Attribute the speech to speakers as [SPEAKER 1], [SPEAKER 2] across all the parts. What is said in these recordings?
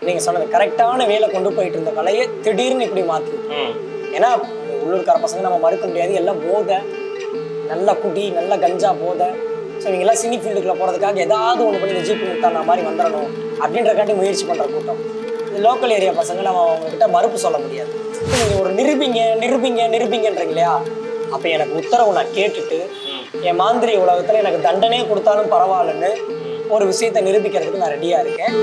[SPEAKER 1] நீங்கள் சொன்னது கரெக்டான வேலை கொண்டு போயிட்டு இருந்த கலையை திடீர்னு இப்படி மாற்றி
[SPEAKER 2] ம்
[SPEAKER 1] ஏன்னா உள்ளூர்கார பசங்க நம்ம மறுக்க முடியாது எல்லாம் போதை நல்ல குடி நல்ல கஞ்சா போதை ஸோ இவங்கெல்லாம் சினி ஃபீல்டுக்குள்ள போகிறதுக்காக ஏதாவது ஒன்று பண்ணி இந்த ஜிபி முத்தான மாதிரி வந்துடணும் அப்படின்றக்காண்டி முயற்சி பண்ணுற கூட்டம் இது லோக்கல் ஏரியா பசங்க நம்ம அவங்கக்கிட்ட மறுப்பு சொல்ல முடியாது நீங்கள் ஒரு நிரூபிங்க நிரூபிங்க நிரூபிங்கன்றீங்க இல்லையா அப்போ எனக்கு உத்தரவு நான் கேட்டுட்டு என் மாந்திரி உலகத்தில் எனக்கு தண்டனை கொடுத்தாலும் பரவாயில்லன்னு ஒரு விஷயத்தை நிரூபிக்கிறதுக்கு நான் ரெடியாக இருக்கேன்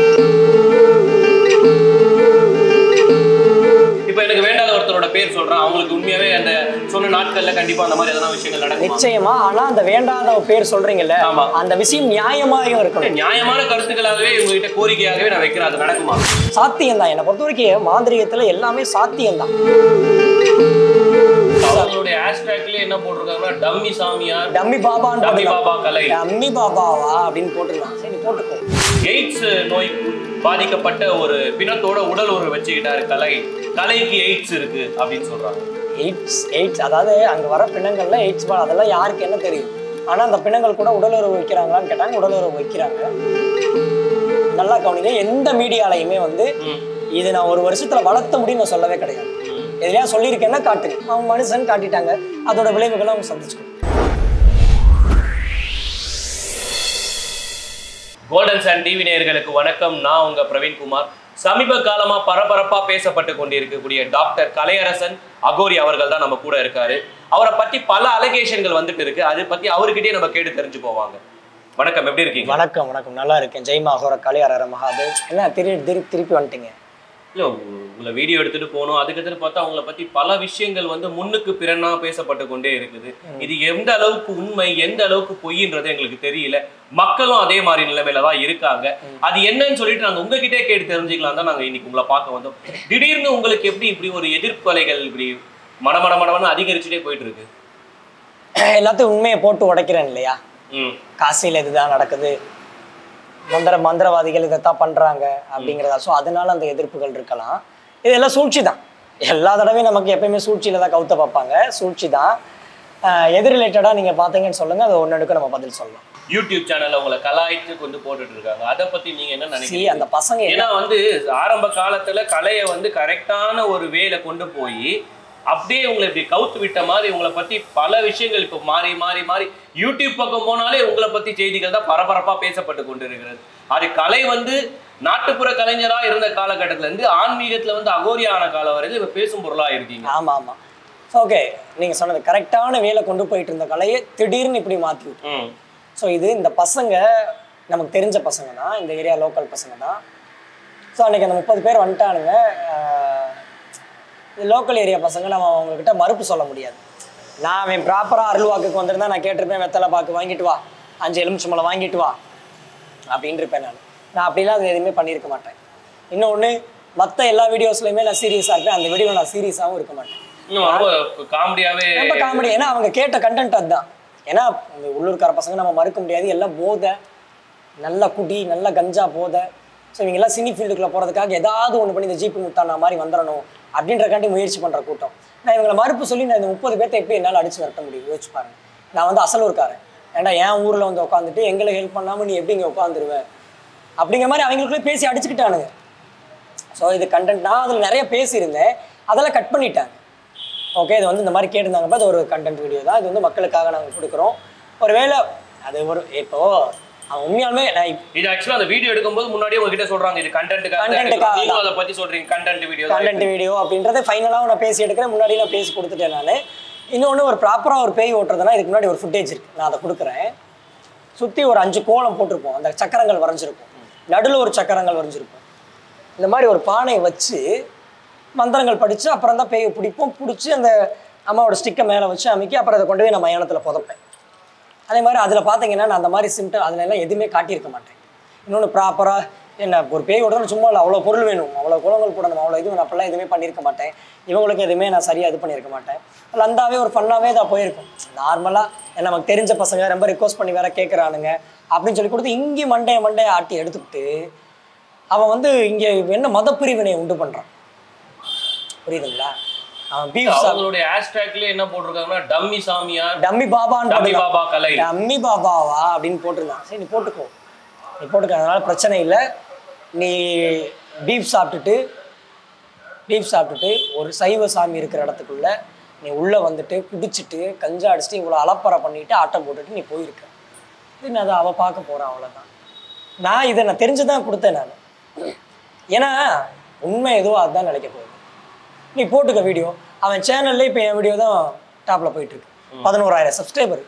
[SPEAKER 2] இப்போ எனக்கு வேண்டாத ஒருத்தரோட பேர் சொல்றேன் அவங்களுக்கு உண்மையாவே அந்த சொன்ன நாட்கள்ல கண்டிப்பா அந்த மாதிரி எதனா விஷயங்கள் நடக்கும்
[SPEAKER 1] நிச்சயமா ஆனா அந்த வேண்டாத பேர் சொல்றீங்கல்ல
[SPEAKER 2] ஆமா.
[SPEAKER 1] அந்த விஷயம் நியாயமாயும் இருக்கணும்
[SPEAKER 2] நியாயமான கருத்துக்களாகவே உங்ககிட்ட கோரிக்கையாகவே நான் வைக்கிறேன் அது நடக்குமா
[SPEAKER 1] சாத்தியம் தான் என்னை பொறுத்த வரைக்கும் மாந்திரிகத்துல எல்லாமே சாத்தியம் தான்
[SPEAKER 2] அவங்களுடைய ஹேஷ்டேக்ல என்ன போட்டிருக்காங்கன்னா டம்மி சாமியார்
[SPEAKER 1] டம்மி பாபான்னு
[SPEAKER 2] டம்மி
[SPEAKER 1] போட்டுக்கலாம்.
[SPEAKER 2] பாபா கலை
[SPEAKER 1] டம்மி பாபாவா அப்படின்னு போட்டுக்கலாம் சரி போட்டுக்கோ
[SPEAKER 2] எய்ட்ஸ் நோய் பாதிக்கப்பட்ட ஒரு பிணத்தோட உடல் உறவு வச்சுக்கிட்டாரு கலை கலைக்கு எய்ட்ஸ் இருக்கு அப்படின்னு சொல்றாங்க
[SPEAKER 1] எய்ட்ஸ் எய்ட்ஸ் அதாவது அங்க வர பிணங்கள்ல எய்ட்ஸ் பால் அதெல்லாம் யாருக்கு என்ன தெரியும் ஆனா அந்த பிணங்கள் கூட உடலுறவு வைக்கிறாங்களான்னு கேட்டாங்க உடலுறவு வைக்கிறாங்க நல்லா கவனிங்க எந்த மீடியாலையுமே வந்து
[SPEAKER 2] ம்.
[SPEAKER 1] இது நான் ஒரு வருஷத்துல வளர்த்த முடியும் நான் சொல்லவே கிடையாது
[SPEAKER 2] ம்.
[SPEAKER 1] எதுலையா சொல்லியிருக்கேன்னா காட்டுங்க அவங்க மனுஷன் காட்டிட்டாங்க அதோட விளைவுகளை அவங்க சந்திச்சுக்கணும்
[SPEAKER 2] கோல்டன் சன் டிவி நேயர்களுக்கு வணக்கம் நான் உங்க பிரவீன்குமார் சமீப காலமா பரபரப்பா பேசப்பட்டு கொண்டிருக்கக்கூடிய டாக்டர் கலையரசன் அகோரி அவர்கள் தான் நம்ம கூட இருக்காரு அவரை பத்தி பல அலகேஷன்கள் வந்துட்டு இருக்கு அதை பத்தி அவர்கிட்டயே நம்ம கேட்டு தெரிஞ்சு போவாங்க வணக்கம் எப்படி இருக்கீங்க
[SPEAKER 1] வணக்கம் வணக்கம் நல்லா இருக்கேன் ஜெய்மா அகோர கலியாரர மகாதேவ் என்ன திருப்பி திருப்பி திருப்பி வந்துட்டீங்க
[SPEAKER 2] இல்ல உ- உங்களை வீடியோ எடுத்துட்டு போகணும் அதுக்கடுத்து பார்த்தா அவங்கள பத்தி பல விஷயங்கள் வந்து முன்னுக்கு பிறனா பேசப்பட்டு கொண்டே இருக்குது இது எந்த அளவுக்கு உண்மை எந்த அளவுக்கு பொய்ன்றது எங்களுக்கு தெரியல மக்களும் அதே மாதிரி நிலைமையில தான் இருக்காங்க அது என்னன்னு சொல்லிட்டு நாங்க உங்ககிட்டே கேட்டு தெரிஞ்சுக்கலாம் தான் நாங்க இன்னைக்கு உங்களை பார்க்க வந்தோம் திடீர்னு உங்களுக்கு எப்படி இப்படி ஒரு எதிர்ப்பலைகள் இப்படி மடமட மடமன்னு அதிகரிச்சுட்டே போயிட்டு இருக்கு
[SPEAKER 1] எல்லாத்தையும் உண்மையை போட்டு உடைக்கிறேன் இல்லையா
[SPEAKER 2] ம்
[SPEAKER 1] காசியில் இதுதான் நடக்குது மந்திர மந்திரவாதிகள் இதைத்தான் பண்றாங்க அப்படிங்கிறதா ஸோ அதனால அந்த எதிர்ப்புகள் இருக்கலாம் இதெல்லாம் சூழ்ச்சி தான் எல்லா தடவையும் நமக்கு எப்பயுமே சூழ்ச்சியில தான் கவுத்த பார்ப்பாங்க சூழ்ச்சி தான் ஆஹ் எது ரிலேட்டடாக நீங்கள் பார்த்தீங்கன்னு சொல்லுங்க அது ஒன்னெடுக்க நம்ம பதில் சொல்லலாம்
[SPEAKER 2] யூடியூப் சேனல்ல உங்களை கலாய்த்து கொண்டு போட்டுட்டு இருக்காங்க அதை பத்தி நீங்க என்ன
[SPEAKER 1] சி
[SPEAKER 2] நினைக்கிறீங்க
[SPEAKER 1] அந்த பசங்க
[SPEAKER 2] ஏன்னா வந்து ஆரம்ப காலத்துல கலையை வந்து கரெக்டான ஒரு வேல கொண்டு போய் அப்படியே உங்களை இப்படி கவுத்து விட்ட மாதிரி உங்களை பத்தி பல விஷயங்கள் இப்போ மாறி மாறி மாறி யூடியூப் பக்கம் போனாலே உங்களை பத்தி செய்திகள் தான் பரபரப்பா பேசப்பட்டு கொண்டிருக்கிறது அது கலை வந்து நாட்டுப்புற கலைஞரா இருந்த காலகட்டத்துல இருந்து ஆன்மீகத்துல வந்து அகோரியான காலம் வரைக்கும் இப்ப பேசும் பொருளா இருக்கீங்க
[SPEAKER 1] ஆமா ஆமா ஓகே நீங்க சொன்னது கரெக்டான வேலை கொண்டு போயிட்டு இருந்த கலையை திடீர்னு இப்படி மாற்றி விட்டு
[SPEAKER 2] ம்
[SPEAKER 1] ஸோ இது இந்த பசங்க நமக்கு தெரிஞ்ச பசங்க தான் இந்த ஏரியா லோக்கல் பசங்க தான் ஸோ அன்றைக்கி அந்த முப்பது பேர் வந்துட்டானுங்க ஆஹ் இது லோக்கல் ஏரியா பசங்க நம்ம அவங்கக்கிட்ட மறுப்பு சொல்ல முடியாது நான் அவன் ப்ராப்பராக அருள்வாக்குக்கு வந்திருந்தா நான் கேட்டிருப்பேன் வெத்தலை பாக்கு வாங்கிட்டு வா அஞ்சு எலுமிச்சம்பழம் வாங்கிட்டு வா அப்படின்னு இருப்பேன் நான் நான் அப்படிலாம் அது எதுவுமே பண்ணியிருக்க மாட்டேன் இன்னொன்று மற்ற எல்லா வீடியோஸ்லையுமே நான் சீரியஸாக இருப்பேன் அந்த வீடியோவில் நான் சீரியஸாகவும் இருக்க மாட்டேன்
[SPEAKER 2] இன்னும் ரொம்ப காமெடியாவே
[SPEAKER 1] ரொம்ப காமெடி ஏன்னா அவங்க கேட்ட கண்டென்ட் அதுதான் ஏன்னா இந்த உள்ளூர்கார பசங்க நம்ம மறுக்க முடியாது எல்லாம் போதை நல்ல குடி நல்ல கஞ்சா போதை ஸோ இவங்கெல்லாம் சினி ஃபீல்டுக்குள்ள போகிறதுக்காக ஏதாவது ஒன்று பண்ணி இந்த ஜிபி முத்தானா மாதிரி வந்துடணும் அப்படின்றக்காண்டி முயற்சி பண்ணுற கூட்டம் நான் இவங்களை மறுப்பு சொல்லி நான் இந்த முப்பது பேர்த்த எப்படி என்னால் அடிச்சு விரட்ட முடியும் யோசிச்சு பாருங்க நான் வந்து அசலூர்காரன் ஏன்டா என் ஊரில் வந்து உட்காந்துட்டு எங்களை ஹெல்ப் பண்ணாமல் நீ எப்படி இங்கே உட்காந்துருவ அப்படிங்கிற மாதிரி அவங்களுக்குள்ளே பேசி அடிச்சுக்கிட்டானுங்க ஸோ இது கண்டென்ட் நான் அதில் நிறைய பேசியிருந்தேன் அதெல்லாம் கட் பண்ணிட்டாங்க ஓகே இது வந்து இந்த மாதிரி கேட்டிருந்தாங்கப்ப அது ஒரு கண்டென்ட் வீடியோ தான் இது வந்து மக்களுக்காக நாங்கள் கொடுக்குறோம் ஒருவேளை அது ஒரு இப்போ அவன் உண்மையாலுமே நான் இப்ப
[SPEAKER 2] இது ஆக்சுவலா அந்த வீடியோ எடுக்கும்போது முன்னாடியே உங்ககிட்ட சொல்றாங்க இது கண்டென்ட்டுக்காக
[SPEAKER 1] Content-க்காக
[SPEAKER 2] நீங்களும் அதை பத்தி சொல்றீங்க கண்டென்ட் வீடியோ
[SPEAKER 1] கண்டென்ட் வீடியோ அப்படின்றத ஃபைனலாக நான் பேசி எடுக்கிறேன் முன்னாடி நான் பேசி கொடுத்துட்டேன் நான் இன்னொன்று ஒரு ப்ராப்பராக ஒரு பேய் ஓட்டுறதுனா இதுக்கு முன்னாடி ஒரு ஃபுட்டேஜ் இருக்குது நான் அதை கொடுக்குறேன் சுற்றி ஒரு அஞ்சு கோலம் போட்டிருப்போம் அந்த சக்கரங்கள் வரைஞ்சிருக்கும் நடுவில் ஒரு சக்கரங்கள் வரைஞ்சிருக்கும் இந்த மாதிரி ஒரு பானையை வச்சு மந்திரங்கள் படித்து அப்புறம் தான் பேயை பிடிப்போம் பிடிச்சி அந்த அம்மாவோட ஸ்டிக்கை மேலே வச்சு அமைக்கி அப்புறம் அதை கொண்டு போய் நான் மயானத்தில் புதைப்பேன் அதே மாதிரி அதில் பார்த்தீங்கன்னா நான் அந்த மாதிரி சிம்டம் அதில் எல்லாம் எதுவுமே காட்டியிருக்க மாட்டேன் இன்னொன்று ப்ராப்பராக என்ன ஒரு பேய் ஓடணும் சும்மா இல்லை அவ்வளோ பொருள் வேணும் அவ்வளோ குளங்கள் போடணும் அவ்வளோ இது வேணும் அப்படிலாம் எதுவுமே பண்ணியிருக்க மாட்டேன் இவங்களுக்கு எதுவுமே நான் சரியாக இது பண்ணியிருக்க மாட்டேன் லந்தாவே ஒரு ஃபன்னாகவே தான் போயிருக்கும் நார்மலாக நமக்கு தெரிஞ்ச பசங்க ரொம்ப ரிக்வஸ்ட் பண்ணி வேற கேட்குறானுங்க அப்படின்னு சொல்லி கொடுத்து இங்கே மண்டைய மண்டைய ஆட்டி எடுத்துக்கிட்டு அவன் வந்து இங்கே என்ன மதப்பிரிவினை உண்டு பண்ணுறான் புரியுதுங்களா அவன் பீஃப்
[SPEAKER 2] அவங்களுடைய ஹேஷ்டேக்ல என்ன போட்டிருக்காங்கன்னா டம்மி சாமியார்
[SPEAKER 1] டம்மி பாபான்னு
[SPEAKER 2] டம்மி
[SPEAKER 1] போட்டுக்கலாம்.
[SPEAKER 2] பாபா கலை
[SPEAKER 1] டம்மி பாபாவா அப்படின்னு போட்டிருந்தான் சரி நீ போட்டுக்கோ நீ போட்டுக்க அதனால பிரச்சனை இல்லை நீ பீஃப் சாப்பிட்டுட்டு பீஃப் சாப்பிட்டுட்டு ஒரு சைவ சாமி இருக்கிற இடத்துக்குள்ள நீ உள்ளே வந்துட்டு குடிச்சிட்டு கஞ்சா அடிச்சுட்டு இவ்வளோ அலப்பறை பண்ணிட்டு ஆட்டம் போட்டுட்டு நீ போயிருக்க இது நான் அதை அவள் பார்க்க போகிறான் அவ்வளோதான் நான் இதை நான் தெரிஞ்சு தான் கொடுத்தேன் நான் ஏன்னா உண்மை எதுவோ அதுதான் நினைக்க போகுது நீ போட்டுக்க வீடியோ அவன் சேனல்ல இப்போ என் வீடியோ தான் டாப்பில் போயிட்டு இருக்கு பதினோராயிரம் சப்ஸ்கிரைபர்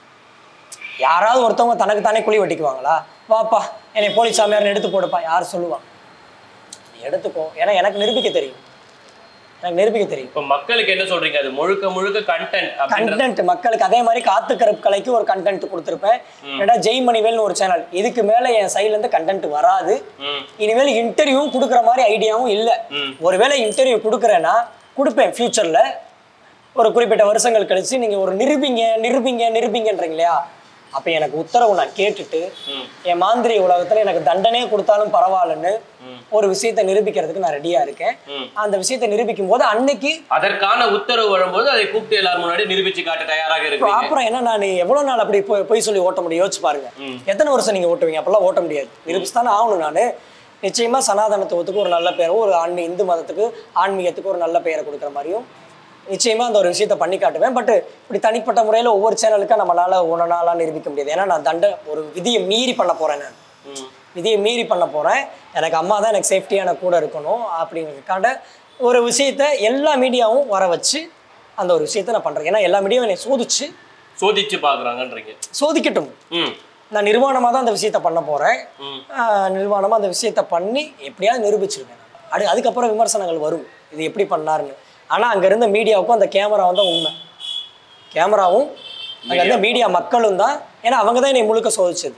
[SPEAKER 1] யாராவது ஒருத்தவங்க தனக்கு தானே குழி வெட்டிக்குவாங்களா வாப்பா என்னை போலீஸ் சாமியார்னு எடுத்து போடுப்பா யார் சொல்லுவா நீ எடுத்துக்கோ ஏன்னா எனக்கு நிரூபிக்க தெரியும் எனக்கு நிரூபிக்க தெரியும்
[SPEAKER 2] இப்ப மக்களுக்கு என்ன சொல்றீங்க அது முழுக்க முழுக்க கண்டென்ட் அப்படின்றது
[SPEAKER 1] கண்டென்ட் மக்களுக்கு அதே மாதிரி காத்துக்கிற கலைக்கு ஒரு கண்டென்ட் கொடுத்துருப்பேன் ஏன்னா ஜெய் மணிவேல்னு ஒரு சேனல் இதுக்கு மேல என் சைட்ல இருந்து கண்டென்ட் வராது
[SPEAKER 2] ம்
[SPEAKER 1] இனிமேல் இன்டர்வியூவும் கொடுக்குற மாதிரி ஐடியாவும் இல்லை
[SPEAKER 2] ம்.
[SPEAKER 1] ஒருவேளை இன்டர்வியூ கொடுக்குறேன்னா கொடுப்பேன் ஃபியூச்சர்ல ஒரு குறிப்பிட்ட வருஷங்கள் கழிச்சு நீங்க ஒரு நிரூபிங்க நிரூபிங்க நிரூபிங்கன்றீங்க இல்லையா அப்ப எனக்கு உத்தரவு நான் கேட்டுட்டு
[SPEAKER 2] ம்.
[SPEAKER 1] என் மாந்திரி உலகத்துல எனக்கு தண்டனையே கொடுத்தாலும் பரவாயில்லன்னு
[SPEAKER 2] ம்.
[SPEAKER 1] ஒரு விஷயத்தை நிரூபிக்கிறதுக்கு நான் ரெடியா இருக்கேன்
[SPEAKER 2] ம்.
[SPEAKER 1] அந்த விஷயத்தை நிரூபிக்கும் போது அன்னைக்கு
[SPEAKER 2] அதற்கான உத்தரவு வரும்போது அதை கூப்பிட்டு எல்லாரும் முன்னாடி நிரூபிச்சு காட்ட தயாராக இருக்கீங்க
[SPEAKER 1] அப்புறம் என்ன நான் எவ்வளவு நாள் அப்படி போய் பொய் சொல்லி ஓட்ட முடியும் யோசிச்சு பாருங்க
[SPEAKER 2] ம்.
[SPEAKER 1] எத்தனை வருஷம் நீங்க ஓட்டுவீங்க அப்பெல்லாம் ஓட்ட முடியாது நிரூபிச்சு தானே ஆகணும் நான் நிச்சயமா சனாதனத்துவத்துக்கு ஒரு நல்ல பேரும் ஒரு ஆன்மீக இந்து மதத்துக்கு ஆன்மீகத்துக்கு ஒரு நல்ல பெயரை கொடுக்குற மாதிரியும் நிச்சயமா அந்த ஒரு விஷயத்தை பண்ணி காட்டுவேன் பட் இப்படி தனிப்பட்ட முறையில் ஒவ்வொரு சேனலுக்கும் நம்மளால ஒன்று நாளாக நிரூபிக்க முடியாது ஏன்னா நான் தண்டை ஒரு விதியை மீறி பண்ண போறேன் நான்
[SPEAKER 2] ம்.
[SPEAKER 1] விதியை மீறி பண்ண போறேன் எனக்கு அம்மா தான் எனக்கு சேஃப்டியான கூட இருக்கணும் அப்படிங்கிறதுக்காண்ட ஒரு விஷயத்த எல்லா மீடியாவும் வர வச்சு அந்த ஒரு விஷயத்த நான் பண்றேன் ஏன்னா எல்லா மீடியாவும் என்னை சோதிச்சு
[SPEAKER 2] சோதிச்சு பாக்குறாங்கன்றீங்க
[SPEAKER 1] சோதிக்கட்டும்
[SPEAKER 2] ம்
[SPEAKER 1] நான் நிர்வாணமாக தான் அந்த விஷயத்த பண்ண போகிறேன்
[SPEAKER 2] ம்.
[SPEAKER 1] நிர்வாணமாக அந்த விஷயத்த பண்ணி எப்படியாவது நிரூபிச்சிருக்கேன் நான். அடு அதுக்கப்புறம் விமர்சனங்கள் வரும் இது எப்படி பண்ணாருன்னு ஆனால் அங்கே இருந்த மீடியாவுக்கும் அந்த கேமராவும் தான் உண்மை கேமராவும் அங்கே இருந்த மீடியா மக்களும் தான் ஏன்னா அவங்க தான் என்னை முழுக்க சோதிச்சது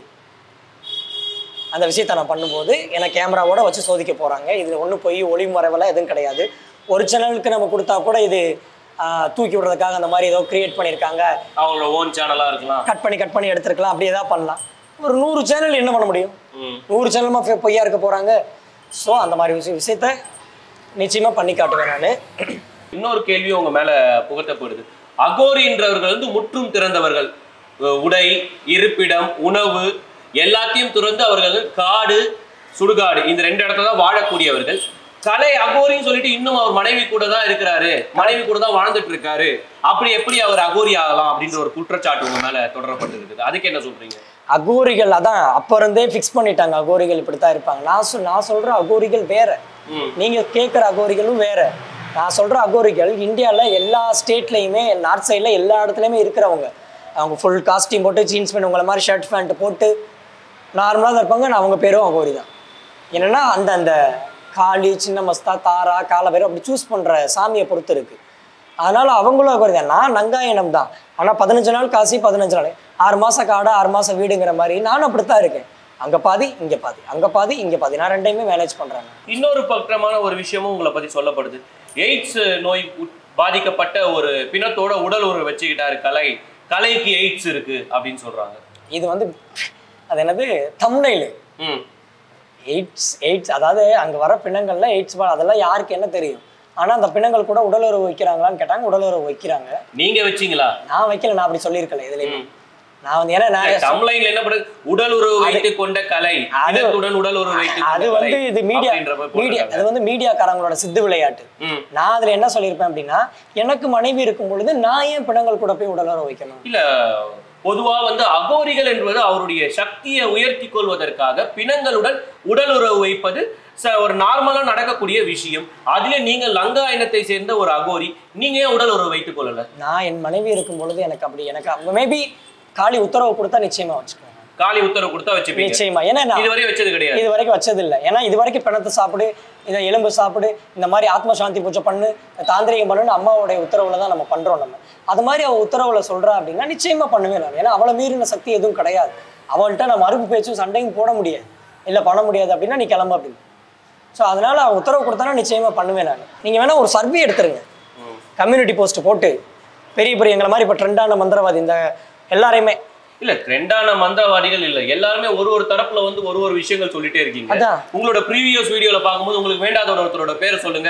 [SPEAKER 1] அந்த விஷயத்த நான் பண்ணும்போது என்னை கேமராவோட வச்சு சோதிக்க போகிறாங்க இதில் ஒன்றும் போய் ஒளிமறைவெல்லாம் எதுவும் கிடையாது ஒரு சேனலுக்கு நம்ம கொடுத்தா கூட இது ஆஹ், தூக்கி விடுறதுக்காக அந்த மாதிரி ஏதோ கிரியேட் பண்ணியிருக்காங்க
[SPEAKER 2] அவங்களோட ஓன் சேனலா இருக்கலாம்
[SPEAKER 1] கட் பண்ணி கட் பண்ணி எடுத்துருக்கலாம் அப்படி ஏதாவது பண்ணலாம் ஒரு நூறு சேனல் என்ன பண்ண முடியும்
[SPEAKER 2] ம்
[SPEAKER 1] நூறு சேனலுமா ஃபே- பொய்யா இருக்க போகிறாங்க ஸோ அந்த மாதிரி விஷய விஷயத்த நிச்சயமாக பண்ணி காட்டுவேன் நான்
[SPEAKER 2] இன்னொரு கேள்வி உங்க மேல புகட்டப்படுது அகோரின்றவர்கள் வந்து முற்றும் திறந்தவர்கள் அஹ் உடை இருப்பிடம் உணவு எல்லாத்தையும் துறந்து அவர்கள் காடு சுடுகாடு இந்த ரெண்டு இடத்துல தான் வாழக்கூடியவர்கள் கலை அகோரின்னு சொல்லிட்டு இன்னும் அவர் மனைவி கூட தான் இருக்கிறாரு மனைவி கூட தான் வாழ்ந்துட்டு இருக்காரு அப்படி எப்படி அவர் அகோரி ஆகலாம் அப்படின்ற ஒரு குற்றச்சாட்டு உங்க மேல தொடரப்பட்டிருக்குது அதுக்கு என்ன சொல்றீங்க
[SPEAKER 1] அகோரிகள் அதான் அப்போ இருந்தே ஃபிக்ஸ் பண்ணிட்டாங்க அகோரிகள் இப்படி தான் இருப்பாங்க நான் சொல் நான் சொல்கிற அகோரிகள் வேற
[SPEAKER 2] ம்
[SPEAKER 1] நீங்கள் கேட்குற அகோரிகளும் வேற நான் சொல்கிற அகோரிகள் இந்தியாவில் எல்லா ஸ்டேட்லேயுமே நார்த் சைடில் எல்லா இடத்துலையுமே இருக்கிறவங்க அவங்க ஃபுல் காஸ்டியூம் போட்டு ஜீன்ஸ் பேண்ட் உங்களை மாதிரி ஷர்ட் பேண்ட் போட்டு நார்மலாக தான் இருப்பாங்க நான் அவங்க பேரும் அகோரி தான் என்னன்னா அந்த அந்த காளி சின்ன மஸ்தா தாரா காலபைரம் அப்படி சூஸ் பண்ணுற சாமியை பொறுத்து இருக்கு அதனால அவங்களும் அகோரி தான் நான் நங்காயனம் தான் ஆனால் பதினஞ்சு நாள் காசி பதினஞ்சு நாள் ஆறு மாதம் காடு ஆறு மாதம் வீடுங்கிற மாதிரி நானும் அப்படித்தான் இருக்கேன் அங்கே பாதி இங்கே பாதி அங்கே பாதி இங்கே பாதி நான் ரெண்டையுமே மேனேஜ் பண்ணுறேன்
[SPEAKER 2] இன்னொரு பக்கமான ஒரு விஷயமும் உங்களை பத்தி சொல்லப்படுது எய்ட்ஸ் நோய் உட்- பாதிக்கப்பட்ட ஒரு பிணத்தோட உடல் உறவு வச்சுக்கிட்டாரு கலை கலைக்கு எய்ட்ஸ் இருக்கு அப்படின்னு சொல்றாங்க
[SPEAKER 1] இது வந்து அது என்னது தம்னைலு
[SPEAKER 2] ம்
[SPEAKER 1] எய்ட்ஸ் எய்ட்ஸ் அதாவது அங்கே வர பிணங்கள்ல எய்ட்ஸ் பா- அதெல்லாம் யாருக்கு என்ன தெரியும் ஆனால் அந்த பிணங்கள் கூட உடலுறவு வைக்கிறாங்களான்னு கேட்டாங்க உடலுறவு வைக்கிறாங்க
[SPEAKER 2] நீங்க வச்சீங்களா
[SPEAKER 1] நான் வைக்கல நான் அப்படி சொல்லியிருக்கல இதுலையுமே நான் வந்து ஏன்னா நான்
[SPEAKER 2] தமிழ்லைன்ல என்ன பண்ணுது உடல் உறவு வைத்துக் கொண்ட கலை
[SPEAKER 1] அது-
[SPEAKER 2] இனத்துடன் உடல் உறவு வைத்துக்
[SPEAKER 1] அது
[SPEAKER 2] கொண்ட
[SPEAKER 1] வந்து
[SPEAKER 2] கலை
[SPEAKER 1] இது மீடியா
[SPEAKER 2] அப்படின்ற மாதிரி
[SPEAKER 1] மீடியா
[SPEAKER 2] போட்டிருக்காங்க.
[SPEAKER 1] அது வந்து மீடியாக்காரங்களோட சித்து விளையாட்டு
[SPEAKER 2] ம்
[SPEAKER 1] நான் அதில் என்ன சொல்லியிருப்பேன் அப்படின்னா எனக்கு மனைவி இருக்கும் பொழுது நான் ஏன் பிணங்கள் கூட போய் உடலுறவு வைக்கணும்
[SPEAKER 2] இல்ல பொதுவா வந்து அகோரிகள் என்பது அவருடைய சக்தியை உயர்த்தி கொள்வதற்காக பிணங்களுடன் உடல் உறவு வைப்பது ச- ஒரு நார்மலா நடக்கக்கூடிய விஷயம் அதுல நீங்க லங்கா இனத்தை சேர்ந்த ஒரு அகோரி நீங்க ஏன் உடல் உறவு வைத்துக் கொள்ளல
[SPEAKER 1] நான் என் மனைவி இருக்கும் பொழுது எனக்கு அப்படி எனக்கு மேபி காளி உத்தரவு கொடுத்தா நிச்சயமா வச்சுக்குவேன்
[SPEAKER 2] காலி உத்தரவு கொடுத்தா வச்சுப்பீங்க
[SPEAKER 1] நிச்சயமா ஏன்னா நான்
[SPEAKER 2] இதுவரை வச்சது கிடையாது
[SPEAKER 1] இது வரைக்கும் வச்சது இல்லை ஏன்னா இது வரைக்கும் பிணத்தை சாப்பிடு இதை எலும்பு சாப்பிடு இந்த மாதிரி ஆத்ம சாந்தி பூஜை பண்ணு தாந்திரிகம் பண்ணுன்னு அம்மாவுடைய உத்தரவுல தான் நம்ம பண்றோம் நம்ம அது மாதிரி அவ உத்தரவுல சொல்றா அப்படின்னா நிச்சயமா பண்ணுவேன் நான் ஏன்னா அவளை மீறின சக்தி எதுவும் கிடையாது அவள்கிட்ட நான் மறுப்பு பேச்சும் சண்டையும் போட முடியாது இல்லை பண்ண முடியாது அப்படின்னா நீ கிளம்பு அப்படின்னு ஸோ அதனால அவன் உத்தரவு கொடுத்தானா நிச்சயமா பண்ணுவேன் நான் நீங்க வேணா ஒரு சர்வே எடுத்துருங்க
[SPEAKER 2] ம்.
[SPEAKER 1] கம்யூனிட்டி போஸ்ட் போட்டு பெரிய பெரிய எங்களை மாதிரி இப்போ ட்ரெண்டான மந்திரவாதி இந்த எல்லாரையுமே
[SPEAKER 2] இல்ல ட்ரெண்டான மந்திரவாதிகள் இல்ல எல்லாருமே ஒரு ஒரு தரப்புல வந்து ஒரு ஒரு விஷயங்கள் சொல்லிட்டே இருக்கீங்க
[SPEAKER 1] அதான்
[SPEAKER 2] உங்களோட ப்ரீவியஸ் வீடியோல பார்க்கும்போது உங்களுக்கு வேண்டாத ஒருத்தரோட பேரை சொல்லுங்க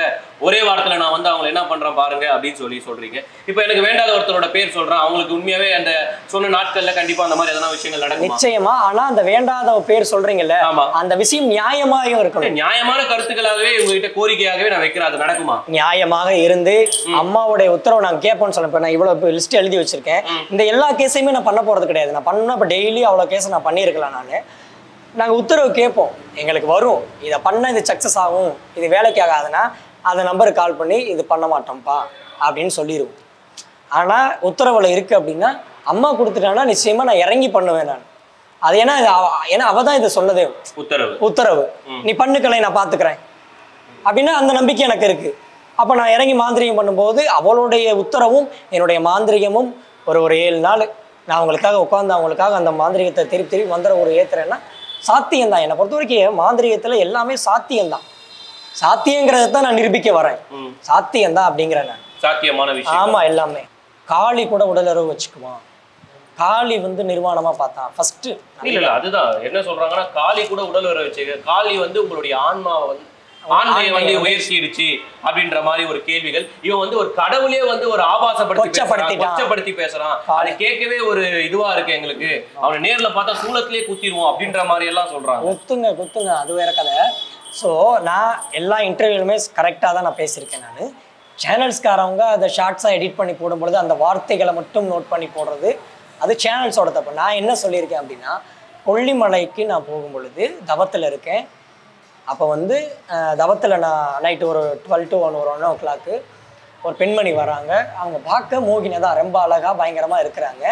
[SPEAKER 2] ஒரே வாரத்துல நான் வந்து அவங்க என்ன பண்றேன் பாருங்க அப்படின்னு சொல்லி சொல்றீங்க இப்போ எனக்கு வேண்டாத ஒருத்தரோட பேர் சொல்றேன் அவங்களுக்கு உண்மையாவே அந்த சொன்ன நாட்கள்ல கண்டிப்பா அந்த மாதிரி எதனா விஷயங்கள் நடக்குமா
[SPEAKER 1] நிச்சயமா ஆனா அந்த வேண்டாத பேர் சொல்றீங்கல்ல
[SPEAKER 2] ஆமா
[SPEAKER 1] அந்த விஷயம் நியாயமாயும் இருக்கணும்
[SPEAKER 2] நியாயமான கருத்துக்களாகவே உங்ககிட்ட கோரிக்கையாகவே நான் வைக்கிறேன் அது நடக்குமா
[SPEAKER 1] நியாயமாக இருந்து அம்மாவுடைய உத்தரவு நான் கேட்போம்னு சொல்ல நான் இவ்வளவு லிஸ்ட் எழுதி வச்சிருக்கேன் இந்த எல்லா கேஸையுமே நான் பண்ண போறது கிடையாது நான் பண்ணா இப்போ டெய்லி அவ்வளோ கேஸ் நான் பண்ணியிருக்கலாம் நான் நாங்கள் உத்தரவு கேட்போம் எங்களுக்கு வரும் இதை பண்ண இது சக்ஸஸ் ஆகும் இது வேலைக்கு ஆகாதுன்னா அந்த நம்பருக்கு கால் பண்ணி இது பண்ண மாட்டோம்ப்பா அப்படின்னு சொல்லிடுவோம் ஆனால் உத்தரவில் இருக்குது அப்படின்னா அம்மா கொடுத்துட்டாங்கன்னா நிச்சயமாக நான் இறங்கி பண்ணுவேன் நான் அது ஏன்னா இது அவ- ஏன்னா அவள் தான் இதை சொன்னதே
[SPEAKER 2] உத்தரவு
[SPEAKER 1] உத்தரவு நீ பண்ணுக்களை நான் பார்த்துக்கிறேன் அப்படின்னா அந்த நம்பிக்கை எனக்கு இருக்கு அப்போ நான் இறங்கி மாந்திரிகம் பண்ணும்போது அவளுடைய உத்தரவும் என்னுடைய மாந்திரிகமும் ஒரு ஒரு ஏழு நாள் நான் அவங்களுக்காக உட்காந்து அவங்களுக்காக அந்த மாந்திரிகத்தை திருப்பி திருப்பி மந்திர ஒரு ஏத்துறேன்னா சாத்தியம்தான் என்னை பொறுத்த வரைக்கும் மாந்திரிகத்தில் எல்லாமே சாத்தியம்தான் சாத்தியங்கிறத தான் நான் நிரூபிக்க வரேன்
[SPEAKER 2] ம்.
[SPEAKER 1] சாத்தியம்தான் அப்படிங்கிறேன் நான்
[SPEAKER 2] சாத்தியமான விஷயம்
[SPEAKER 1] ஆமா எல்லாமே காளி கூட உடலுறவு வச்சுக்குவான் காளி வந்து நிர்வாணமா பார்த்தான் ஃபர்ஸ்ட்
[SPEAKER 2] இல்ல இல்ல அதுதான் என்ன சொல்றாங்கன்னா காளி கூட உடல் வர வச்சு காளி வந்து உங்களுடைய ஆன்மாவை வந்து ஆண்மையை வந்து உயர்த்திடுச்சு அப்படின்ற மாதிரி ஒரு கேள்விகள் இவன் வந்து ஒரு கடவுளே வந்து ஒரு ஆபாசப்படுத்தி பேசுறான்,
[SPEAKER 1] கொச்சப்படுத்திட்டான்.
[SPEAKER 2] கொச்சப்படுத்தி பேசுறான் அது கேட்கவே ஒரு இதுவா இருக்கு எங்களுக்கு அவனை நேர்ல பார்த்தா சூளத்திலே குத்திடுவோம் அப்படின்ற மாதிரி எல்லாம் சொல்றாங்க
[SPEAKER 1] குத்துங்க குத்துங்க அது வேற கதை ஸோ நான் எல்லா இன்டர்வியூலுமே கரெக்டாக தான் நான் பேசியிருக்கேன் நான் சேனல்ஸ்காரவங்க அதை ஷார்ட்ஸாக எடிட் பண்ணி போடும்பொழுது அந்த வார்த்தைகளை மட்டும் நோட் பண்ணி போடுறது அது சேனல்ஸோட தப்பு நான் என்ன சொல்லியிருக்கேன் அப்படின்னா கொல்லிமலைக்கு நான் போகும் பொழுது தவத்தில் இருக்கேன் அப்போ வந்து தவத்தில் நான் நைட்டு ஒரு டுவெல் டு ஒன் ஒரு ஒன் ஓ கிளாக்கு ஒரு பெண்மணி வராங்க அவங்க பார்க்க மோகினி தான் ரொம்ப அழகாக பயங்கரமாக இருக்கிறாங்க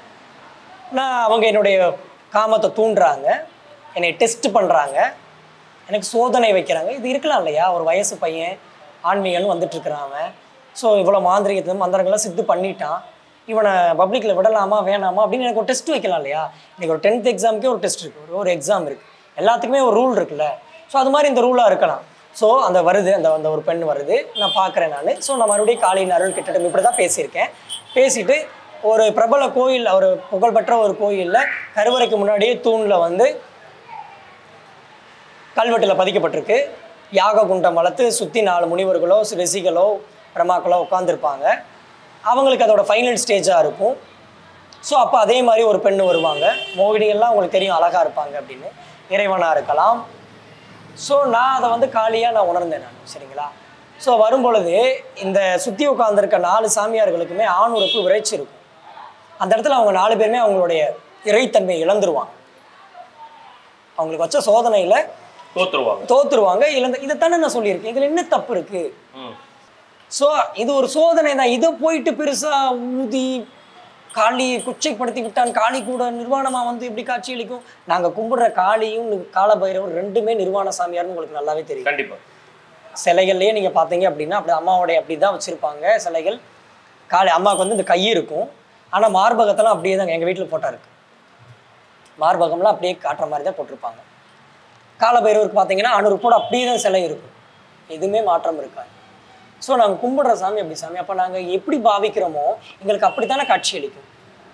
[SPEAKER 1] நான் அவங்க என்னுடைய காமத்தை தூண்டுறாங்க என்னை டெஸ்ட் பண்ணுறாங்க எனக்கு சோதனை வைக்கிறாங்க இது இருக்கலாம் இல்லையா ஒரு வயசு பையன் ஆன்மீகம்னு வந்துட்டு இருக்கிறான் அவன் ஸோ இவ்வளோ மாந்திரிகத்தை மந்திரங்கள்லாம் சித்து பண்ணிட்டான் இவனை பப்ளிக்கில் விடலாமா வேணாமா அப்படின்னு எனக்கு ஒரு டெஸ்ட் வைக்கலாம் இல்லையா இன்னைக்கு ஒரு டென்த் எக்ஸாமுக்கே ஒரு டெஸ்ட் இருக்குது ஒரு ஒரு எக்ஸாம் இருக்குது எல்லாத்துக்குமே ஒரு ரூல் இருக்குல்ல ஸோ அது மாதிரி இந்த ரூலாக இருக்கலாம் ஸோ அந்த வருது அந்த அந்த ஒரு பெண் வருது நான் பார்க்குறேன் நான் ஸோ நான் மறுபடியும் காலையின் அருள் கிட்டத்தட்ட இப்படி தான் பேசியிருக்கேன் பேசிட்டு ஒரு பிரபல கோயில் ஒரு புகழ்பெற்ற ஒரு கோயிலில் கருவறைக்கு முன்னாடியே தூணில் வந்து கல்வெட்டில் பதிக்கப்பட்டிருக்கு யாக குண்டம் வளர்த்து சுற்றி நாலு முனிவர்களோ ரிஷிகளோ பிரமாக்களோ உட்காந்துருப்பாங்க அவங்களுக்கு அதோட ஃபைனல் ஸ்டேஜாக இருக்கும் ஸோ அப்போ அதே மாதிரி ஒரு பெண்ணு வருவாங்க மோகினியெல்லாம் உங்களுக்கு தெரியும் அழகாக இருப்பாங்க அப்படின்னு இறைவனாக இருக்கலாம் ஸோ நான் அதை வந்து காலியாக நான் உணர்ந்தேன் நான் சரிங்களா ஸோ வரும்பொழுது இந்த சுற்றி உட்காந்துருக்க நாலு சாமியார்களுக்குமே ஆண் உறுப்பு விரைச்சி இருக்கும் அந்த இடத்துல அவங்க நாலு பேருமே அவங்களுடைய இறைத்தன்மையை இழந்துருவாங்க அவங்களுக்கு வச்ச சோதனையில்
[SPEAKER 2] தோத்துருவாங்க
[SPEAKER 1] தோத்துருவாங்க இழந்த இதைத்தானே நான் சொல்லியிருக்கேன் இதில் என்ன தப்பு இருக்குது
[SPEAKER 2] ம்.
[SPEAKER 1] ஸோ இது ஒரு சோதனை தான் இதை போயிட்டு பெருசா ஊதி காளி குச்சைப்படுத்தி விட்டான் காளி கூட நிர்வாணமா வந்து எப்படி காட்சியளிக்கும் நாங்க கும்பிடுற காளியும் காலபைரவர் ரெண்டுமே நிர்வாண சாமியார்னு உங்களுக்கு நல்லாவே தெரியும்
[SPEAKER 2] கண்டிப்பா
[SPEAKER 1] சிலைகள்லயே நீங்க பார்த்தீங்க அப்படின்னா அப்படி அம்மாவோடைய அப்படி தான் வச்சிருப்பாங்க சிலைகள் காளி அம்மாவுக்கு வந்து இந்த கை இருக்கும் ஆனா மார்பகத்தெல்லாம் அப்படியே தான் எங்க வீட்டில் போட்டா இருக்கு மார்பகம்லாம் அப்படியே காட்டுற மாதிரி தான் போட்டிருப்பாங்க காலபைரவருக்கு பார்த்தீங்கன்னா அனுருப்போட அப்படியே தான் சிலை இருக்கும் எதுவுமே மாற்றம் இருக்காது ஸோ நாங்கள் கும்பிடுற சாமி அப்படி சாமி அப்போ நாங்கள் எப்படி பாவிக்கிறோமோ எங்களுக்கு அப்படித்தானே காட்சி அளிக்கும்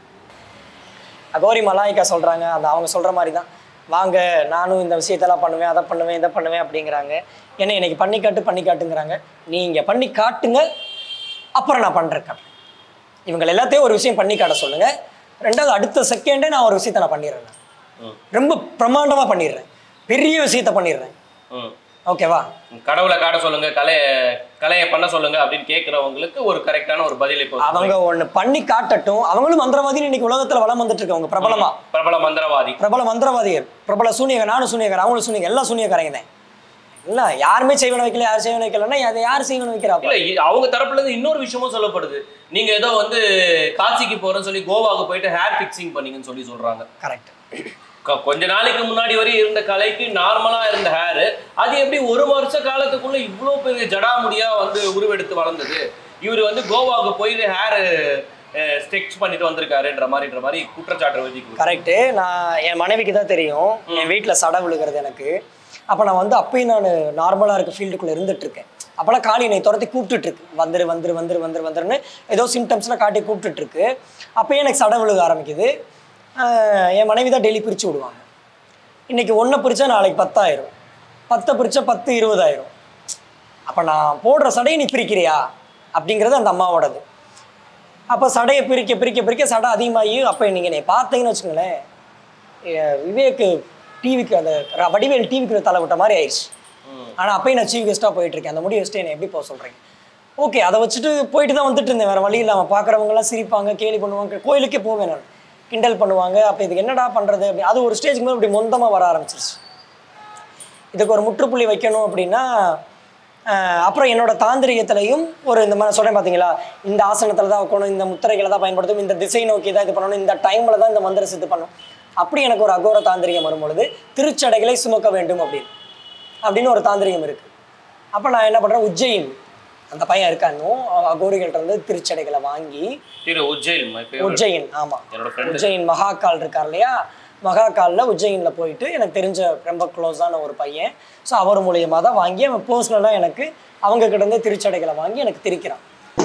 [SPEAKER 1] அகோரி மலாய்க்கா சொல்கிறாங்க அந்த அவங்க சொல்கிற மாதிரி தான் வாங்க நானும் இந்த விஷயத்தெல்லாம் பண்ணுவேன் அதை பண்ணுவேன் இதை பண்ணுவேன் அப்படிங்கிறாங்க என்ன இன்னைக்கு பண்ணி காட்டு பண்ணி காட்டுங்கிறாங்க நீங்கள் பண்ணி காட்டுங்க அப்புறம் நான் பண்ணுறேன் காட்டுறேன் இவங்க எல்லாத்தையும் ஒரு விஷயம் பண்ணி காட்ட சொல்லுங்கள் ரெண்டாவது அடுத்த செகண்டே நான் ஒரு விஷயத்தை நான் பண்ணிடுறேன் நான்.
[SPEAKER 2] ம்.
[SPEAKER 1] ரொம்ப பிரம்மாண்டமாக பண்ணிடுறேன் பெரிய விஷயத்தை பண்ணிடுறேன்
[SPEAKER 2] ம்.
[SPEAKER 1] ஓகேவா
[SPEAKER 2] கடவுளை காட்ட சொல்லுங்க கலைய கலையை பண்ண சொல்லுங்க அப்படின்னு கேட்கறவங்களுக்கு ஒரு கரெக்டான ஒரு பதில் இப்போ
[SPEAKER 1] அவங்க ஒண்ணு பண்ணி காட்டட்டும் அவங்களும் மந்திரவாதி இன்னைக்கு உலகத்துல வளம் வந்துட்டு இருக்கவங்க பிரபலமா
[SPEAKER 2] பிரபல மந்திரவாதி
[SPEAKER 1] பிரபல மந்திரவாதிகள் பிரபல சூனியகர் நானும் சூனியகர் அவங்களும் சூனியகர் எல்லாம் சூனியக்காரங்க தான் இல்ல யாருமே செய்வன வைக்கல யாரும் செய்வன வைக்கலன்னா அதை யார் செய்வன வைக்கிறாப்ப
[SPEAKER 2] இல்ல இ- அவங்க தரப்புல இருந்து இன்னொரு விஷயமும் சொல்லப்படுது நீங்க ஏதோ வந்து காசிக்கு போறேன்னு சொல்லி கோவாக்கு போயிட்டு ஹேர் ஃபிக்ஸிங் பண்ணீங்கன்னு சொல்லி சொல்றாங்க
[SPEAKER 1] கரெக்ட்
[SPEAKER 2] க- கொஞ்ச நாளைக்கு முன்னாடி வரையும் இருந்த கலைக்கு நார்மலா இருந்த ஹேர் அது எப்படி ஒரு வருஷ காலத்துக்குள்ள இவ்வளோ பெரிய ஜடாமுடியா வந்து உருவெடுத்து வளர்ந்தது இவர் வந்து கோவாவுக்கு போய் ஹேர் ஸ்ட்ரெச் பண்ணிட்டு வந்திருக்காருன்ற மாதிரின்ற மாதிரி குற்றச்சாட்டு வச்சு
[SPEAKER 1] கரெக்டு நான் என் மனைவிக்கு தான் தெரியும் என் வீட்டில் சடை விழுகிறது எனக்கு அப்போ நான் வந்து அப்பயும் நான் நார்மலாக இருக்க ஃபீல்டுக்குள்ளே இருந்துட்டு இருக்கேன் அப்போலாம் காளி என்னை துரத்தி கூப்பிட்டுட்டு இருக்கு வந்துரு வந்துரு வந்துரு வந்துரு வந்துருன்னு ஏதோ சிம்டம்ஸ்லாம் காட்டி கூப்பிட்டுட்டு இருக்கு அப்பயே எனக்கு சடை விழுக ஆரம்பிக்குது ஆஹ் என் மனைவி தான் டெய்லி பிரித்து விடுவாங்க இன்னைக்கு ஒன்றை பிரித்தா நாளைக்கு பத்தாயிரம் பத்தை பிரித்தா பத்து இருபதாயிரம் அப்போ நான் போடுற சடையை நீ பிரிக்கிறியா அப்படிங்கிறது அந்த அம்மாவோடது அப்போ சடையை பிரிக்க பிரிக்க பிரிக்க சடை அதிகமாகி அப்போ நீங்கள் நீ பார்த்தீங்கன்னு வச்சுக்கோங்களேன் எ- விவேக்கு டிவிக்கு அந்த ர- வடிவேல் டிவிக்கு தலை விட்ட மாதிரி ஆயிடுச்சு
[SPEAKER 2] ம்.
[SPEAKER 1] ஆனால் அப்பயும் நான் சீஃப் கெஸ்ட்டாக போயிட்டு இருக்கேன் அந்த முடி வச்சுட்டு என்னை எப்படி போக சொல்கிறீங்க ஓகே அதை வச்சுட்டு போயிட்டு தான் வந்துட்டு இருந்தேன் வேறு வழி இல்லாமல் பார்க்குறவங்கலாம் சிரிப்பாங்க கேலி பண்ணுவாங்க கோயிலுக்கே போவேன் நான் கிண்டல் பண்ணுவாங்க அப்போ இதுக்கு என்னடா பண்ணுறது அப்படி அது ஒரு ஸ்டேஜ்க்கு மேலே இப்படி மொந்தமாக வர ஆரம்பிச்சிருச்சு இதுக்கு ஒரு முற்றுப்புள்ளி வைக்கணும் அப்படின்னா ஆஹ், அப்புறம் என்னோட தாந்திரிகத்திலையும் ஒரு இந்த மாதிரி சொல்கிறேன் பார்த்தீங்களா இந்த ஆசனத்தில் தான் வைக்கணும் இந்த முத்திரைகளை தான் பயன்படுத்தணும் இந்த திசை நோக்கி தான் இது பண்ணணும் இந்த டைமில் தான் இந்த மந்திர சித்து பண்ணணும் அப்படி எனக்கு ஒரு அகோர தாந்திரிகம் வரும்பொழுது திருச்சடைகளை சுமக்க வேண்டும் அப்படின்னு அப்படின்னு ஒரு தாந்திரிகம் இருக்குது அப்போ நான் என்ன பண்ணுறேன் உஜ்ஜயின் அந்த பையன் இருக்கானும் அகோரிகள்ட்ட இருந்து திருச்சடைகளை வாங்கி
[SPEAKER 2] திரு உஜ்ஜைல் மை ஃபேவரட்
[SPEAKER 1] உஜ்ஜயின் ஆமாம்
[SPEAKER 2] என்னோட ஃப்ரெண்ட்
[SPEAKER 1] உஜ்ஜயின் மகாகால் இருக்கார் இல்லையா மகாகாலில் உஜ்ஜயினில் போயிட்டு எனக்கு தெரிஞ்ச ரொம்ப க்ளோஸான ஒரு பையன் ஸோ அவர் மூலியமாக தான் வாங்கி அவன் பர்சனலாக எனக்கு அவங்க கிட்ட இருந்து திருச்சடைகளை வாங்கி எனக்கு திரிக்கிறான்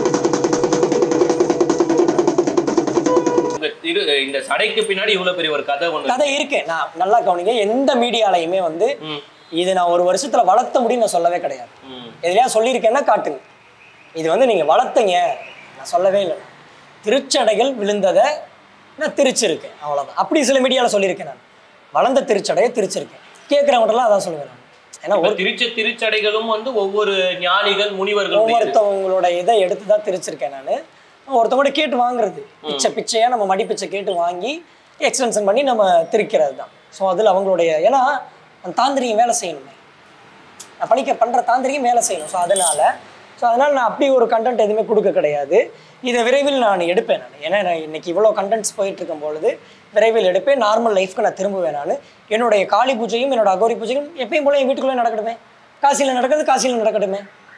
[SPEAKER 2] உங்க திரு இந்த சடைக்கு பின்னாடி இவ்வளவு பெரிய ஒரு கதை ஒண்ணு
[SPEAKER 1] கதை இருக்கு நான் நல்லா கவனிங்க எந்த மீடியாலையுமே வந்து
[SPEAKER 2] ம்.
[SPEAKER 1] இது நான் ஒரு வருஷத்துல வளர்த்த முடியும் நான் சொல்லவே கிடையாது
[SPEAKER 2] ம்.
[SPEAKER 1] எதுலையா சொல்லியிருக்கேன்னா காட்டுங்க இது வந்து நீங்க வளர்த்தீங்க நான் சொல்லவே இல்லை திருச்சடைகள் விழுந்ததை நான் திரிச்சிருக்கேன் அவ்வளவுதான் அப்படி சில மீடியாவில் சொல்லியிருக்கேன் நான் வளர்ந்த திருச்சடையை திரிச்சிருக்கேன் கேட்குறவங்கட்டெல்லாம் அதான் சொல்லுவேன் நான் ஏன்னா
[SPEAKER 2] இப்ப திருச்ச திருச்சடைகளும் வந்து ஒவ்வொரு ஞானிகள் முனிவர்கள்
[SPEAKER 1] ஒவ்வொருத்தவங்களோட இதை எடுத்து தான் திரிச்சிருக்கேன் நான் ஒருத்தவங்க கேட்டு வாங்குறது பிச்சை பிச்சையாக நம்ம மடி பிச்சை கேட்டு வாங்கி எக்ஸ்டென்ஷன் பண்ணி நம்ம திரிக்கிறது தான் ஸோ அதில் அவங்களுடைய ஏன்னா அந்த தாந்திரிகம் வேலை செய்யணுமே நான் படிக்க பண்ணுற தாந்திரிகம் வேலை செய்யணும் ஸோ அதனால ஸோ அதனால் நான் அப்படி ஒரு கண்டென்ட் எதுவுமே கொடுக்க கிடையாது இதை விரைவில் நான் எடுப்பேன் நான் ஏன்னா நான் இன்னைக்கு இவ்வளோ கண்டென்ட்ஸ் போயிட்டு இருக்கும் பொழுது விரைவில் எடுப்பேன் நார்மல் லைஃப்க்கு நான் திரும்புவேன் நான் என்னுடைய காளி பூஜையும் என்னோட அகோரி பூஜையும் எப்பயும் போல என் வீட்டுக்குள்ளே நடக்கட்டுமே காசியில் நடக்கிறது காசியில் நடக்கட்டுமே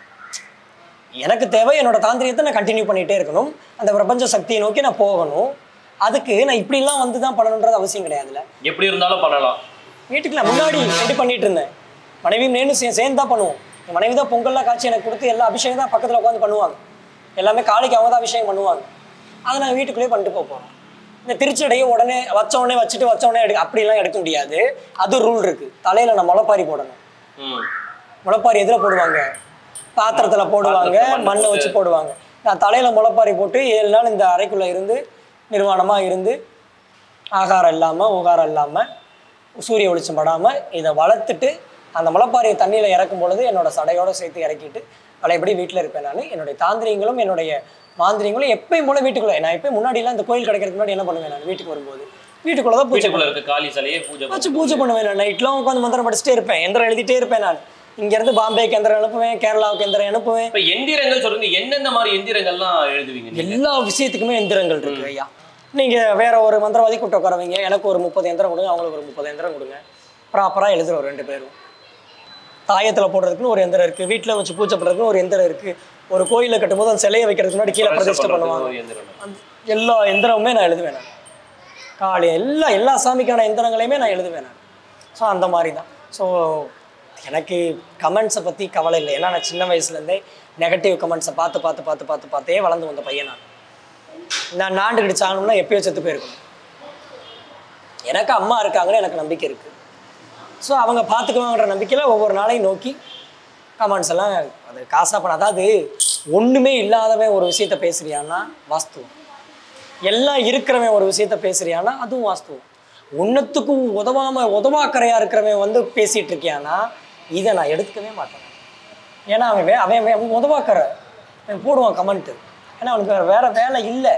[SPEAKER 1] எனக்கு தேவை என்னோட தாந்திரியத்தை நான் கண்டினியூ பண்ணிகிட்டே இருக்கணும் அந்த பிரபஞ்ச சக்தியை நோக்கி நான் போகணும் அதுக்கு நான் இப்படிலாம் வந்து தான் பண்ணணுன்றது அவசியம் கிடையாதுல்ல
[SPEAKER 2] எப்படி இருந்தாலும் பண்ணலாம்
[SPEAKER 1] வீட்டுக்கு நான் முன்னாடி எப்படி பண்ணிட்டு இருந்தேன் மனைவியும் நேனும் சே சேர்ந்து தான் பண்ணுவோம் என் மனைவி தான் பொங்கல்லாம் காய்ச்சி எனக்கு கொடுத்து எல்லா அபிஷேகம் தான் பக்கத்தில் உட்காந்து பண்ணுவாங்க எல்லாமே காளிக்கு அவங்க தான் அபிஷேகம் பண்ணுவாங்க அதை நான் வீட்டுக்குள்ளேயே பண்ணிட்டு போக போகிறோம் இந்த திருச்சடையை உடனே வச்ச உடனே வச்சுட்டு வச்ச உடனே எடு அப்படிலாம் எடுக்க முடியாது அது ரூல் இருக்குது தலையில் நான் முளைப்பாரி போடணும்
[SPEAKER 2] ம்.
[SPEAKER 1] முளைப்பாரி எதில் போடுவாங்க பாத்திரத்தில் போடுவாங்க
[SPEAKER 2] பாத்திரத்துல மண்ணு
[SPEAKER 1] மண்ணை வச்சு
[SPEAKER 2] போட்டு.
[SPEAKER 1] போடுவாங்க நான் தலையில் முளைப்பாரி போட்டு ஏழு நாள் இந்த அறைக்குள்ளே இருந்து நிர்வாணமாக இருந்து ஆகாரம் இல்லாமல் உகாரம் இல்லாமல் சூரிய வெளிச்சம் படாமல் இதை வளர்த்துட்டு அந்த முளைப்பாரியை தண்ணியில் இறக்கும் பொழுது என்னோட சடையோட சேர்த்து இறக்கிட்டு பழையபடி வீட்டில் இருப்பேன் நான் என்னுடைய தாந்திரியங்களும் என்னுடைய மாந்திரியங்களும் எப்பயும் போல வீட்டுக்குள்ளே நான் எப்பயும் முன்னாடிலாம் இந்த கோயில் கிடைக்கிறதுக்கு முன்னாடி என்ன பண்ணுவேன் நான் வீட்டுக்கு வரும்போது வீட்டுக்குள்ளே தான் பூஜை
[SPEAKER 2] வீட்டுக்குள்ள இருக்க காளி சிலையே பூஜை
[SPEAKER 1] வச்சு பூஜை பண்ணுவேன் நான் நைட்லாம் உட்காந்து மந்திரம் படிச்சுட்டே இருப்பேன் எந்திரம் எழுதிட்டே இருப்பேன் நான் இங்கேருந்து பாம்பேக்கு எந்திரம் அனுப்புவேன் கேரளாவுக்கு எந்திரம் அனுப்புவேன்
[SPEAKER 2] இப்ப எந்திரங்கள் சொல்றது எந்தெந்த மாதிரி எந்திரங்கள்லாம் எழுதுவீங்க நீங்க?
[SPEAKER 1] எல்லா விஷயத்துக்குமே எந்திரங்கள் இருக்கு ஐயா நீங்க வேற ஒரு மந்திரவாதி கூட்ட உட்காரவங்க எனக்கு ஒரு முப்பது எந்திரம் கொடுங்க அவங்களுக்கு ஒரு முப்பது எந்திரம் கொடுங்க ப்ராப்பரா எழுதுறோம் ரெண்டு பேரும் தாயத்துல போடுறதுக்குன்னு ஒரு எந்திரம் இருக்கு வீட்டுல வச்சு பூஜை பண்றதுக்குன்னு ஒரு எந்திரம் இருக்கு ஒரு கோயில கட்டும்போது அந்த சிலையை வைக்கிறதுக்கு முன்னாடி கீழே பிரதிஷ்டை
[SPEAKER 2] பண்றதுக்கு
[SPEAKER 1] பண்ணுவாங்க
[SPEAKER 2] ஒரு எந்திரம்.
[SPEAKER 1] அந்த எல்லா எந்திரமுமே நான் எழுதுவேன் நான் காளி எல்லா எல்லா சாமிக்கான எந்திரங்களையுமே நான் எழுதுவேன் நான் ஸோ அந்த மாதிரி தான் ஸோ எனக்கு கமெண்ட்ஸை பற்றி கவலை இல்லை ஏன்னா நான் சின்ன வயசுலேருந்தே நெகட்டிவ் கமெண்ட்ஸை பார்த்து பார்த்து பார்த்து பார்த்து பார்த்தே வளர்ந்து வந்த பையன் நான் நான் நாண்டுக்கிட்டு சாகணும்னா எப்பயோ செத்து போயிருக்கணும் எனக்கு அம்மா இருக்காங்கன்னு எனக்கு நம்பிக்கை இருக்குது ஸோ அவங்க பார்த்துக்குவாங்கன்ற நம்பிக்கையில் ஒவ்வொரு நாளையும் நோக்கி கமெண்ட்ஸ் எல்லாம் அது காசாக பண்ண அதாவது ஒன்றுமே இல்லாதவன் ஒரு விஷயத்த பேசுறியான்னா வாஸ்துவம் எல்லாம் இருக்கிறவன் ஒரு விஷயத்த பேசுறியானா அதுவும் வாஸ்துவம் ஒன்றுத்துக்கும் உதவாம உதவாக்கரையா இருக்கிறவன் வந்து பேசிட்டு இருக்கியானா இதை நான் எடுத்துக்கவே மாட்டேன் ஏன்னா அவன் வே அவன் வே- அவன் உதவாக்கற அவன் போடுவான் கமெண்ட்டு ஏன்னா அவனுக்கு வேற வேற வேலை இல்லை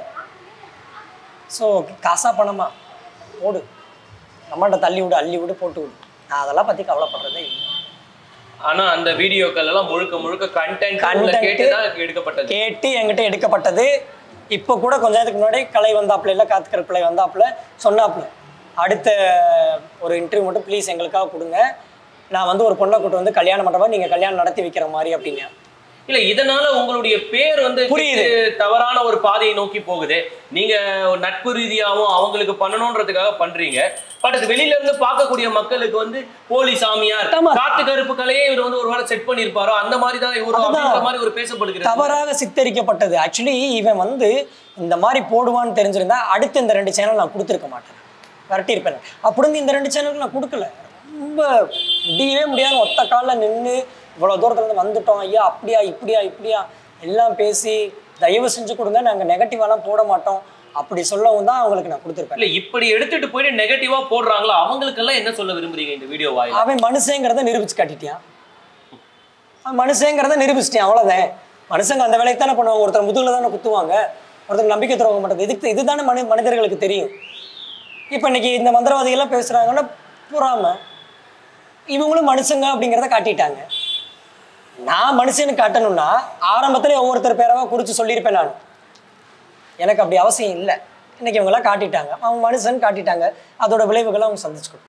[SPEAKER 1] ஸோ காசா பணமா போடு நம்மள்ட்ட தள்ளி விடு அள்ளி விடு போட்டு விடு நான் அதெல்லாம் பற்றி கவலைப்படுறதே இல்லை
[SPEAKER 2] ஆனா அந்த வீடியோக்கள் எல்லாம் முழுக்க முழுக்க கண்டென்ட்
[SPEAKER 1] Content.
[SPEAKER 2] கேட்டு தான் எடுக்கப்பட்டது
[SPEAKER 1] கேட்டு என்கிட்ட எடுக்கப்பட்டது இப்போ கூட கொஞ்ச நேரத்துக்கு முன்னாடி கலை வந்தாப்புல இல்லை காத்துக்கிற பிள்ளை வந்தாப்புல சொன்னாப்புல அடுத்த ஒரு இன்டர்வியூ மட்டும் ப்ளீஸ் எங்களுக்காக கொடுங்க நான் வந்து ஒரு பொண்ணை கூட்டு வந்து கல்யாணம் பண்ணுறப்ப நீங்கள் கல்யாணம் நடத்தி வைக்கிற மாதிரி அப்படின்னு
[SPEAKER 2] இல்ல இதனால உங்களுடைய பேர் வந்து
[SPEAKER 1] புரியுது.
[SPEAKER 2] கெட்டு தவறான ஒரு பாதையை நோக்கி போகுது நீங்க ஒரு நட்பு ரீதியாவும் அவங்களுக்கு பண்ணணும்ன்றதுக்காக பண்றீங்க பட் அது வெளியில இருந்து பார்க்கக்கூடிய மக்களுக்கு வந்து போலி சாமியார்
[SPEAKER 1] ஆமா.
[SPEAKER 2] காத்து கருப்பு கலையே இவர் வந்து ஒரு வேளை செட் பண்ணிருப்பாரோ அந்த மாதிரி தான் இவரு
[SPEAKER 1] அதுதான்.
[SPEAKER 2] அப்படின்ற மாதிரி ஒரு பேசப்படுகிறது
[SPEAKER 1] தவறாக சித்தரிக்கப்பட்டது ஆக்சுவலி இவன் வந்து இந்த மாதிரி போடுவான்னு தெரிஞ்சிருந்தா அடுத்து இந்த ரெண்டு சேனல் நான் கொடுத்துருக்க மாட்டேன் விரட்டியிருப்பேன் நான். அப்படி இருந்து இந்த ரெண்டு சேனலுக்கு நான் கொடுக்கல ரொம்ப முடியவே முடியாத ஒத்த காலில் நின்று இவ்வளோ தூரத்துலேருந்து வந்துட்டோம் ஐயா அப்படியா இப்படியா இப்படியா எல்லாம் பேசி தயவு செஞ்சு கொடுங்க நாங்கள் நெகட்டிவாலாம் போட மாட்டோம் அப்படி சொல்லவும் தான் அவங்களுக்கு நான் கொடுத்துருப்பேன்
[SPEAKER 2] இல்ல இப்படி எடுத்துட்டு போயிட்டு நெகட்டிவா போடுறாங்களா அவங்களுக்கெல்லாம் என்ன சொல்ல விரும்புறீங்க இந்த வீடியோ வாயில
[SPEAKER 1] அவன் மனுஷங்கிறத நிரூபிச்சு காட்டிட்டியான் அவன் மனுஷங்கிறத நிரூபிச்சிட்டான் அவ்வளோதான் மனுஷங்க அந்த வேலைக்கு தானே பண்ணுவாங்க ஒருத்தர் முதுகில் தானே குத்துவாங்க ஒருத்தர் நம்பிக்கை துரோகம் பண்ணுறது இதுக்கு இதுதானே மனு மனிதர்களுக்கு தெரியும் இப்போ இன்னைக்கு இந்த மந்திரவாதிகள்லாம் பேசுகிறாங்கன்னா புறாம இவங்களும் மனுஷங்க அப்படிங்கிறத காட்டிட்டாங்க நான் மனுஷனுக்கு காட்டணும்னா ஆரம்பத்துல ஒவ்வொருத்தர் பேராக குறித்து சொல்லியிருப்பேன் நான் எனக்கு அப்படி அவசியம் இல்லை இன்னைக்கு இவங்கெல்லாம் காட்டிட்டாங்க அவங்க மனுஷன் காட்டிட்டாங்க அதோட விளைவுகளை அவங்க சந்திச்சுக்கணும்